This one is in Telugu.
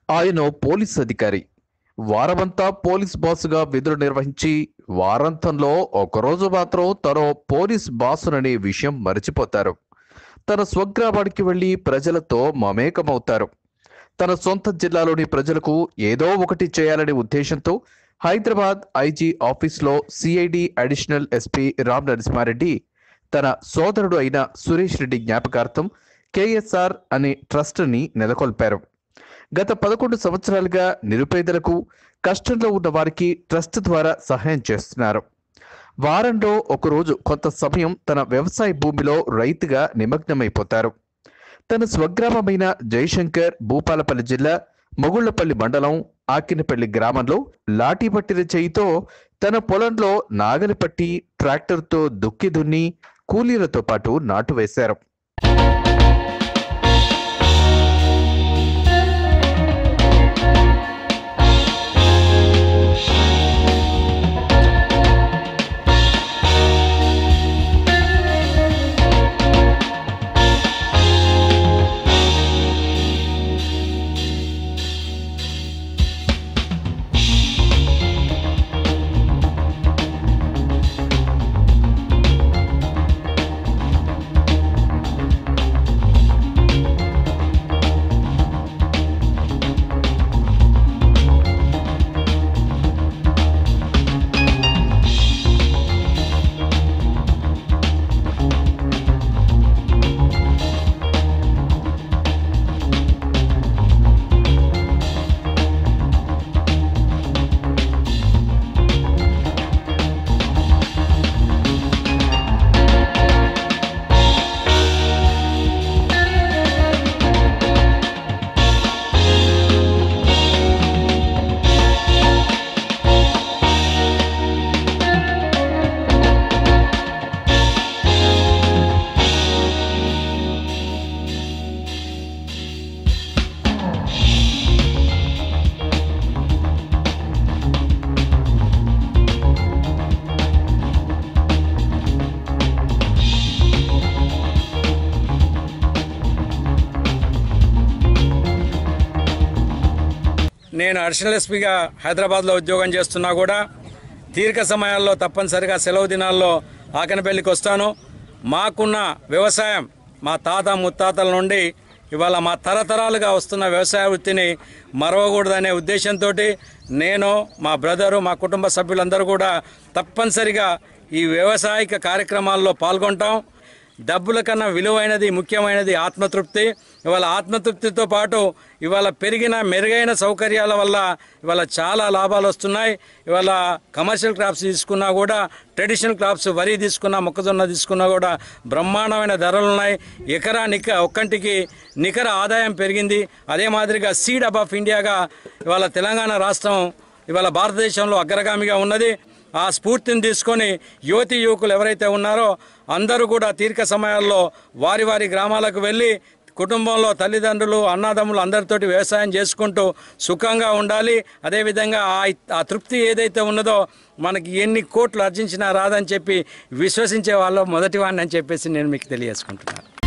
ఆయన పోలీస్ అధికారి వారమంతా పోలీస్ బాసుగా విధులు నిర్వహించి వారాంతంలో ఒకరోజు మాత్రం తను పోలీస్ బాసుననే విషయం మర్చిపోతారు తన స్వగ్రామానికి వెళ్లి ప్రజలతో మమేకమవుతారు తన సొంత జిల్లాలోని ప్రజలకు ఏదో ఒకటి చేయాలనే ఉద్దేశంతో హైదరాబాద్ ఐజీ ఆఫీస్లో CID additional SP Ram Narasimhareddy తన సోదరుడు అయిన సురేష్ రెడ్డి జ్ఞాపకార్థం కేఎస్ఆర్ అనే ట్రస్ట్ని నెలకొల్పారు గత పదకొండు సంవత్సరాలుగా నిరుపేదలకు కష్టంలో ఉన్న వారికి ట్రస్ట్ ద్వారా సహాయం చేస్తున్నారు వారంలో ఒకరోజు కొంత సమయం తన వ్యవసాయ భూమిలో రైతుగా నిమగ్నమైపోతారు తన స్వగ్రామమైన జయశంకర్ భూపాలపల్లి జిల్లా మొగుళ్లపల్లి మండలం ఆకినపల్లి గ్రామంలో లాఠీ పట్టిన చేయితో తన పొలంలో నాగలి పట్టి ట్రాక్టర్తో దుక్కి దున్ని కూలీలతో పాటు నాటు వేశారు నేను అడిషనల్ ఎస్పీగా హైదరాబాద్లో ఉద్యోగం చేస్తున్నా కూడా తీరిక సమయాల్లో తప్పనిసరిగా సెలవు దినాల్లో ఆకనపల్లికి వస్తాను మాకున్న వ్యవసాయం మా తాత ముత్తాతల నుండి ఇవాళ మా తరతరాలుగా వస్తున్న వ్యవసాయ వృత్తిని మరవకూడదనే ఉద్దేశంతో నేను మా బ్రదరు మా కుటుంబ సభ్యులందరూ కూడా తప్పనిసరిగా ఈ వ్యవసాయక కార్యక్రమాల్లో పాల్గొంటాం డబ్బుల కన్నా విలువైనది ముఖ్యమైనది ఆత్మతృప్తి ఇవాళ ఆత్మతృప్తితో పాటు ఇవాళ పెరిగిన మెరుగైన సౌకర్యాల వల్ల ఇవాళ చాలా లాభాలు వస్తున్నాయి ఇవాళ కమర్షియల్ క్రాప్స్ తీసుకున్నా కూడా ట్రెడిషనల్ క్రాప్స్ వరి తీసుకున్నా మొక్కజొన్న తీసుకున్నా కూడా బ్రహ్మాండమైన ధరలు ఉన్నాయి ఎకరా నిక ఒక్కంటికి నికర ఆదాయం పెరిగింది అదే మాదిరిగా సీడ్ అబ్ ఆఫ్ ఇండియాగా ఇవాళ తెలంగాణ రాష్ట్రం ఇవాళ భారతదేశంలో అగ్రగామిగా ఉన్నది ఆ స్ఫూర్తిని తీసుకొని యువతి యువకులు ఎవరైతే ఉన్నారో అందరూ కూడా తీరిక సమయాల్లో వారి వారి గ్రామాలకు వెళ్ళి కుటుంబంలో తల్లిదండ్రులు అన్నదమ్ములు అందరితోటి వ్యవసాయం చేసుకుంటూ సుఖంగా ఉండాలి అదేవిధంగా ఆ ఆ తృప్తి ఏదైతే ఉన్నదో మనకి ఎన్ని కోట్లు ఆర్జించినా రాదని చెప్పి విశ్వసించే వాళ్ళు మొదటి వాడిని అని చెప్పేసి నేను మీకు తెలియజేసుకుంటున్నాను